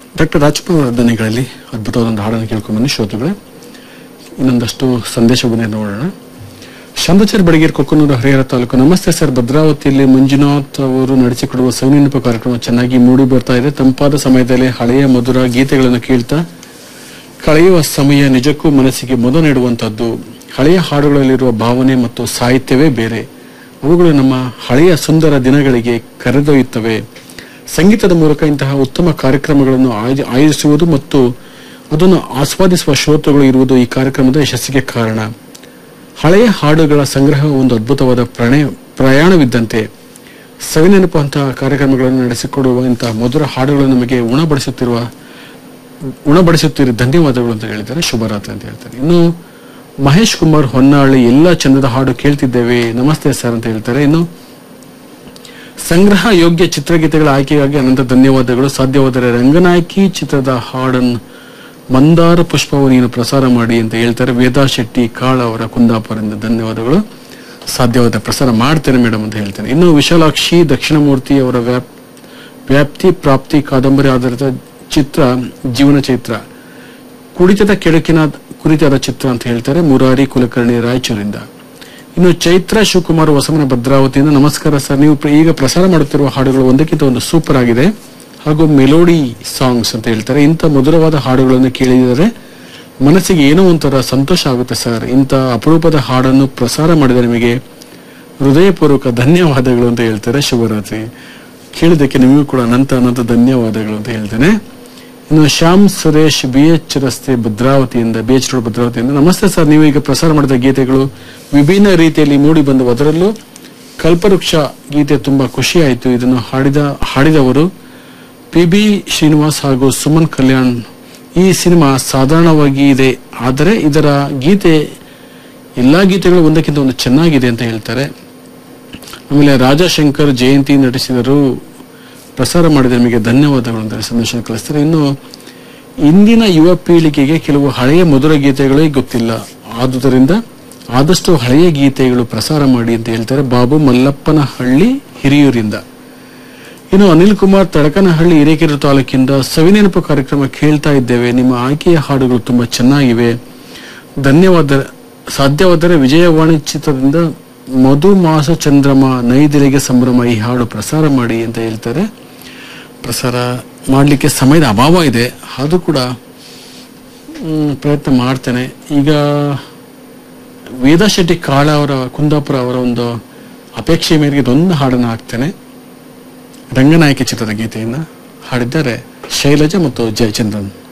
doctor Rajkumar ಅವರ ಧ್ವನಿಗಳಲ್ಲಿ ಅದ್ಭುತವಾದ ಒಂದು ಹಾಡನ್ನು ಕೇಳ್ಕೊಂಡು ಬನ್ನಿ ಶ್ರೋತೃಗಳೇ ಇನ್ನೊಂದಷ್ಟು ಸಂದೇಶ ಬಂದಿದೆ ನೋಡೋಣ ಶಾಂತಚಾರ್ ಬಡಗೇರ್ ಕೊಕ್ಕನೂರು ಹರಿಹರ ತಾಲೂಕು ನಮಸ್ತೆ ಸರ್ ಭದ್ರಾವತಿಯಲ್ಲಿ ಮಂಜುನಾಥ್ ಅವರು ನಡೆಸಿಕೊಡುವ ಸವಿನೆನಪು ಕಾರ್ಯಕ್ರಮ ಚೆನ್ನಾಗಿ ಮೂಡಿ ಬರ್ತಾ ಇದೆ ತಂಪಾದ ಸಮಯದಲ್ಲಿ ಹಳೆಯ ಮಧುರ ಗೀತೆಗಳನ್ನು ಕೇಳ್ತಾ ಕಳೆಯುವ ಸಮಯ ನಿಜಕ್ಕೂ ಮನಸ್ಸಿಗೆ ಮುದ ನೀಡುವಂತದ್ದು ಹಳೆಯ ಹಾಡುಗಳಲ್ಲಿರುವ ಭಾವನೆ ಮತ್ತು ಸಾಹಿತ್ಯವೇ ಬೇರೆ ಅವುಗಳು ನಮ್ಮ ಹಳೆಯ ಸುಂದರ ದಿನಗಳಿಗೆ ಕರೆದೊಯ್ಯುತ್ತವೆ ಸಂಗೀತದ ಮೂಲಕ ಇಂತಹ ಉತ್ತಮ ಕಾರ್ಯಕ್ರಮಗಳನ್ನು ಆಯೋಜ- ಆಯೋಜಿಸುವುದು ಮತ್ತು ಅದನ್ನು ಆಸ್ವಾದಿಸುವ ಶ್ರೋತೃಗಳು ಇರುವುದು ಈ ಕಾರ್ಯಕ್ರಮದ ಯಶಸ್ಸಿಗೆ ಕಾರಣ ಹಳೆಯ ಹಾಡುಗಳ ಸಂಗ್ರಹ ಒಂದು ಅದ್ಭುತವಾದ ಪ್ರಣಯ ಪ್ರಯಾಣವಿದ್ದಂತೆ ಸವಿನೆನಪು ಅಂತಹ ಕಾರ್ಯಕ್ರಮಗಳನ್ನು ನಡೆಸಿಕೊಡುವ ಇಂತಹ ಮಧುರ ಹಾಡುಗಳು ನಮಗೆ ಉಣಬಡಿಸುತ್ತಿರುವ ಉಣಬಡಿಸುತ್ತೀರಿ ಧನ್ಯವಾದಗಳು ಅಂತ ಹೇಳಿದ್ದಾರೆ ಶುಭರಾತ್ರಿ ಅಂತ ಹೇಳ್ತಾರೆ ಇನ್ನು ಮಹೇಶ್ ಕುಮಾರ್ ಹೊನ್ನಾಳಿ ಎಲ್ಲ ಚಂದದ ಹಾಡು ಕೇಳ್ತಿದ್ದೇವೆ ನಮಸ್ತೆ ಸರ್ ಅಂತ ಹೇಳ್ತಾರೆ ಇನ್ನು ಸಂಗ್ರಹ ಯೋಗ್ಯ ಚಿತ್ರಗೀತೆಗಳ ಆಯ್ಕೆಗಾಗಿ ಅನಂತ ಧನ್ಯವಾದಗಳು ಸಾಧ್ಯವಾದರೆ ರಂಗನಾಯಕಿ ಚಿತ್ರದ ಹಾಡನ್ನು ಮಂದಾರ ಪುಷ್ಪವು ನೀನು ಪ್ರಸಾರ ಮಾಡಿ ಅಂತ ಹೇಳ್ತಾರೆ ವೇದಾ ಶೆಟ್ಟಿ ಕಾಳ ಅವರ ಕುಂದಾಪುರದಿಂದ ಧನ್ಯವಾದಗಳು ಸಾಧ್ಯವಾದ ಪ್ರಸಾರ ಮಾಡ್ತೇನೆ ಮೇಡಮ್ ಅಂತ ಹೇಳ್ತೇನೆ ಇನ್ನು ವಿಶಾಲಾಕ್ಷಿ ದಕ್ಷಿಣಮೂರ್ತಿ ಅವರ ವ್ಯಾಪ್ ವ್ಯಾಪ್ತಿ ಪ್ರಾಪ್ತಿ ಕಾದಂಬರಿ ಆಧಾರಿತ ಚಿತ್ರ ಜೀವನ ಚೈತ್ರ ಕುಡಿತದ ಕೆಡುಕಿನ ಕುರಿತಾದ ಚಿತ್ರ ಅಂತ ಹೇಳ್ತಾರೆ ಮುರಾರಿ ಕುಲಕರ್ಣಿ ರಾಯಚೂರಿಂದ ಇನ್ನು ಚೈತ್ರ ಶಿವಕುಮಾರ್ ಹೊಸಮನ ಭದ್ರಾವತಿಯಿಂದ ನಮಸ್ಕಾರ ಸರ್ ನೀವು ಪ್ರ- ಈಗ ಪ್ರಸಾರ ಮಾಡುತ್ತಿರುವ ಹಾಡುಗಳು ಒಂದಕ್ಕಿಂತ ಒಂದು ಸೂಪರ್ ಆಗಿದೆ ಹಾಗೂ ಮೆಲೋಡಿ ಸಾಂಗ್ಸ್ ಅಂತ ಹೇಳ್ತಾರೆ ಇಂಥ ಮಧುರವಾದ ಹಾಡುಗಳನ್ನು ಕೇಳಿದರೆ ಮನಸ್ಸಿಗೆ ಏನೋ ಒಂಥರ ಸಂತೋಷ ಆಗುತ್ತೆ ಸರ್ ಇಂಥ ಅಪರೂಪದ ಹಾಡನ್ನು ಪ್ರಸಾರ ಮಾಡಿದ ನಿಮಗೆ ಹೃದಯಪೂರ್ವಕ ಧನ್ಯವಾದಗಳು ಅಂತ ಹೇಳ್ತಾರೆ ಶುಭರಾತ್ರಿ ಕೇಳಿದ್ದಕ್ಕೆ ನಿಮಗೂ ಕೂಡ ಅನಂತ ಅನಂತ ಧನ್ಯವಾದಗಳು ಅಂತ ಹೇಳ್ತೇನೆ ಇನ್ನು ಶ್ಯಾಮ್ ಸುರೇಶ್ ಬಿ ಎಚ್ ರಸ್ತೆ ಭದ್ರಾವತಿಯಿಂದ ಬಿ ಎಚ್ ರೋಡ್ ಭದ್ರಾವತಿಯಿಂದ ನಮಸ್ತೆ ಸರ್ ನೀವು ಈಗ ಪ್ರಸಾರ ಮಾಡಿದ ಗೀತೆಗಳು ವಿಭಿನ್ನ ರೀತಿಯಲ್ಲಿ ಮೂಡಿ ಬಂದವು ಅದರಲ್ಲೂ ಕಲ್ಪವೃಕ್ಷ ಗೀತೆ ತುಂಬಾ ಖುಷಿಯಾಯಿತು ಇದನ್ನು ಹಾಡಿದ ಹಾಡಿದವರು ಪಿ ಬಿ ಶ್ರೀನಿವಾಸ್ ಹಾಗೂ ಸುಮನ್ ಕಲ್ಯಾಣ್ ಈ ಸಿನಿಮಾ ಸಾಧಾರಣವಾಗಿ ಇದೆ ಆದರೆ ಇದರ ಗೀತೆ ಎಲ್ಲಾ ಗೀತೆಗಳು ಒಂದಕ್ಕಿಂತ ಒಂದು ಚೆನ್ನಾಗಿದೆ ಅಂತ ಹೇಳ್ತಾರೆ ಆಮೇಲೆ ರಾಜಶಂಕರ್ ಜಯಂತಿ ನಟಿಸಿದರು ಪ್ರಸಾರ ಮಾಡಿದ ನಿಮಗೆ ಧನ್ಯವಾದಗಳು ಅಂತ ಸಂದೇಶ ಕಳಿಸ್ತಾರೆ ಇನ್ನು ಇಂದಿನ ಯುವ ಪೀಳಿಗೆಗೆ ಕೆಲವು ಹಳೆಯ ಮಧುರ ಗೀತೆಗಳೇ ಗೊತ್ತಿಲ್ಲ ಆದುದರಿಂದ ಆದಷ್ಟು ಹಳೆಯ ಗೀತೆಗಳು ಪ್ರಸಾರ ಮಾಡಿ ಅಂತ ಹೇಳ್ತಾರೆ ಬಾಬು ಮಲ್ಲಪ್ಪನಹಳ್ಳಿ ಹಿರಿಯೂರಿಂದ ಇನ್ನು ಅನಿಲ್ ಕುಮಾರ್ ತಡಕನಹಳ್ಳಿ ಹಿರೇಕೆರೆ ತಾಲೂಕಿಂದ ಸವಿನೆನಪು ಕಾರ್ಯಕ್ರಮ ಕೇಳ್ತಾ ಇದ್ದೇವೆ ನಿಮ್ಮ ಆಯ್ಕೆಯ ಹಾಡುಗಳು ತುಂಬಾ ಚೆನ್ನಾಗಿವೆ ಧನ್ಯವಾದ ಸಾಧ್ಯವಾದರೆ ವಿಜಯವಾಣಿ ಚಿತ್ರದಿಂದ ಮಧುಮಾಸ ಚಂದ್ರಮ ನೈದಿಲೆಗೆ ಸಂಭ್ರಮ ಈ ಹಾಡು ಪ್ರಸಾರ ಮಾಡಿ ಅಂತ ಹೇಳ್ತಾರೆ ಪ್ರಸಾರ ಮಾಡಲಿಕ್ಕೆ ಸಮಯದ ಅಭಾವ ಇದೆ ಅದು ಕೂಡ ಮ್, ಪ್ರಯತ್ನ ಮಾಡ್ತೇನೆ ಈಗ ವೇದಾ ಶೆಟ್ಟಿ ಕಾಳ ಅವರ ಕುಂದಾಪುರ ಅವರ ಒಂದು ಅಪೇಕ್ಷೆ ಮೇರೆಗೆ ಇದೊಂದು ಹಾಡನ್ನು ಹಾಕ್ತೇನೆ ರಂಗನಾಯಕಿ ಚಿತ್ರದ ಗೀತೆಯನ್ನು ಹಾಡಿದ್ದಾರೆ ಶೈಲಜಾ ಮತ್ತು ಜಯಚಂದ್ರನ್